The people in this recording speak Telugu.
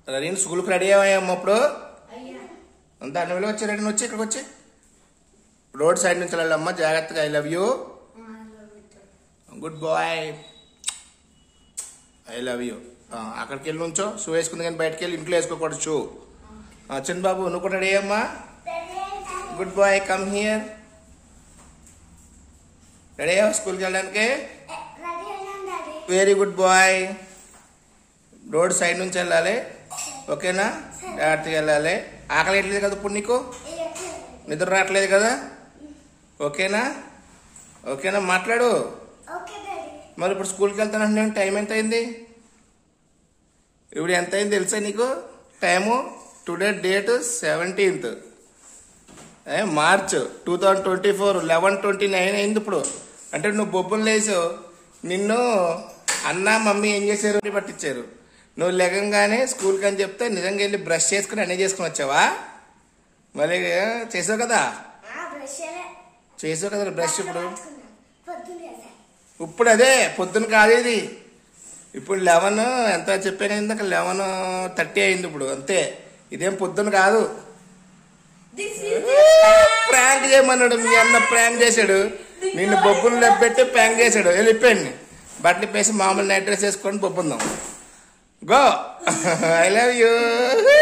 రవీన్ స్కూల్కి రెడీ అయ్యాము అప్పుడు అంత అన్ని వేలు వచ్చి రెడీ వచ్చి ఇక్కడికి వచ్చి రోడ్ సైడ్ నుంచి వెళ్ళాలమ్మా జాగ్రత్తగా I love you good boy I love you అక్కడికి వెళ్ళి నుంచో షూ వేసుకుంది కానీ బయటకు వెళ్ళి ఇంట్లో వేసుకోకూడదు షూ చిన్న బాబు నువ్వు కూడా రెడీ అయ్యమ్మా good boy come here ready అయ్యావు స్కూల్కి వెళ్ళడానికి very good boy road side నుంచి వెళ్ళాలి ఓకేనా జాగ్రత్తగా వెళ్ళాలి ఆకలి వేయట్లేదు కదా ఇప్పుడు నీకు నిద్ర రావట్లేదు కదా ఓకేనా ఓకేనా మాట్లాడు మరి ఇప్పుడు స్కూల్కి వెళ్తానంటే టైం ఎంత అయింది ఇప్పుడు ఎంత అయింది తెలుసా నీకు time today date seventeenth a March two thousand twenty four eleven twenty nine అయింది ఇప్పుడు అంటే నువ్వు బొబ్బులు లేసావు నిన్ను అన్న మమ్మీ ఏం చేశారు అని పట్టించారు నువ్వు లెగంగానే స్కూల్కి అని చెప్తే నిజంగా వెళ్ళి బ్రష్ చేసుకుని అన్నీ చేసుకుని వచ్చావా మళ్ళీ చేసావు కదా చేసావు కదా బ్రష్ ఇప్పుడు ఇప్పుడు అదే పొద్దున కాదు ఇది ఇప్పుడు లెవెన్ ఎంత చెప్పాను ఇందాక లెవెన్ థర్టీ అయింది ఇప్పుడు అంతే ఇదేం పొద్దున కాదు ప్రాంక్ చేయమన్నాడు మీ అన్న ప్రాంక్ చేశాడు నిన్ను బొబ్బులు లెబ్బెట్టి ప్రాంక్ చేశాడు వెళ్ళిపోయింది బట్టలు ఇప్పేసి మామూలు నైట్ డ్రెస్ వేసుకొని బొబ్బుందాం గో ఐ లవ్ యూ